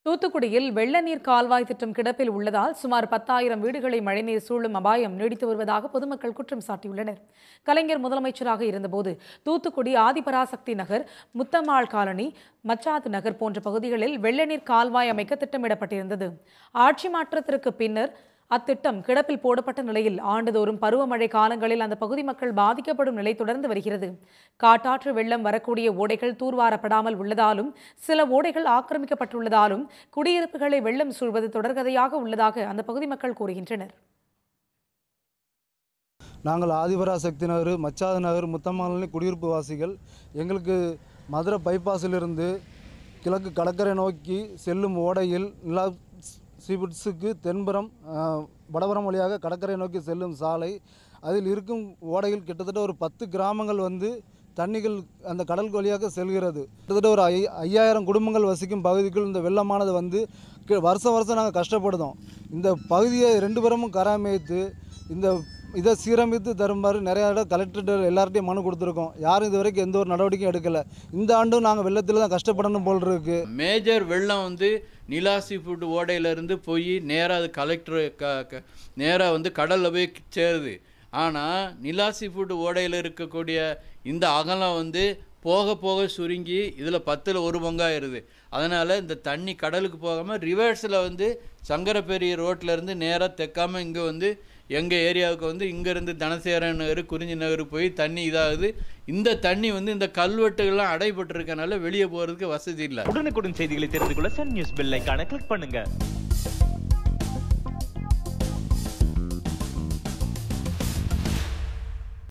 தூத்துக்குடியில் வெள்ள நீர் கால்வாய் திட்டம் கிடப்பில் உள்ளதால் சுமார் பத்தாயிரம் வீடுகளை மழைநீர் சூழும் அபாயம் நீடித்து வருவதாக பொதுமக்கள் குற்றம் சாட்டியுள்ளனர் கலைஞர் முதலமைச்சராக இருந்தபோது தூத்துக்குடி ஆதிபராசக்தி நகர் முத்தம்மாள் காலனி மச்சாது நகர் போன்ற பகுதிகளில் வெள்ள நீர் கால்வாய் அமைக்க திட்டமிடப்பட்டிருந்தது ஆட்சி மாற்றத்திற்கு பின்னர் அத்திட்டம் கிடப்பில் போடப்பட்ட நிலையில் ஆண்டுதோறும் பருவமழை காலங்களில் அந்த பகுதி மக்கள் பாதிக்கப்படும் நிலை தொடர்ந்து வருகிறது காட்டாற்று வெள்ளம் வரக்கூடிய ஓடைகள் தூர்வாரப்படாமல் உள்ளதாலும் சில ஓடைகள் ஆக்கிரமிக்கப்பட்டுள்ளதாலும் குடியிருப்புகளை வெள்ளம் சூழ்வது தொடர்கதையாக உள்ளதாக அந்த பகுதி மக்கள் கூறுகின்றனர் நாங்கள் ஆதிபராசக்தி நகர் மச்சாது நகர் முத்தம்மாளி குடியிருப்பு வாசிகள் எங்களுக்கு மதுரை பைபாஸிலிருந்து கிழக்கு கடற்கரை நோக்கி செல்லும் ஓடையில் நிலா சீபிட்ஸுக்கு தென்புறம் அஹ், வடபுறம் வழியாக கடற்கரை நோக்கி செல்லும் சாலை அதில் இருக்கும் ஓடையில் கிட்டத்தட்ட ஒரு பத்து கிராமங்கள் வந்து தண்ணிகள் அந்த கடல் வழியாக செல்கிறது கிட்டத்தட்ட ஒரு ஐ ஐயாயிரம் குடும்பங்கள் வசிக்கும் பகுதிக்குள் இந்த வெள்ளமானது வந்து கி- வருஷம் வருஷம் நாங்கள் கஷ்டப்படுதோம் இந்த பகுதியை ரெண்டு பேரமும் கராமரித்து இந்த இதை சீரமைத்து தருமாறு நிறைய இடம் கலெக்டர் எல்லார்ட்டையும் மனு கொடுத்துருக்கோம் யாரும் இது வரைக்கும் எந்த ஒரு நடவடிக்கையும் எடுக்கலை இந்த ஆண்டும் நாங்கள் வெள்ளத்தில் தான் கஷ்டப்படணும் போல் இருக்கு மேஜர் வெள்ளம் வந்து நிலாசி ஃபுட் ஓடையிலேருந்து போய் நேராக அது கலெக்டர் க க நேராக வந்து கடலில் போய் சேருது ஆனால் நிலாசி ஃபுட் ஓடையில் இருக்கக்கூடிய இந்த அகலம் வந்து போக போக சுருங்கி இதில் பத்தில் ஒரு பங்காயிருது அதனால் இந்த தண்ணி கடலுக்கு போகாமல் ரிவர்ஸில் வந்து சங்கரப்பேரி ரோட்லேருந்து நேராக தெக்காமல் இங்கே வந்து எங்கள் ஏரியாவுக்கு வந்து இங்கேருந்து தனசேரன் நகர் குறிஞ்சி நகருக்கு போய் தண்ணி இதாகுது இந்த தண்ணி வந்து இந்த கல்வெட்டுகள்லாம் அடைபட்டிருக்கனால வெளியே போகிறதுக்கு வசதி இல்லை உடனுக்குடன் செய்திகளை தெரிந்து கொள்ள சன் நியூஸ் பெல் ஐகானை கிளிக் பண்ணுங்க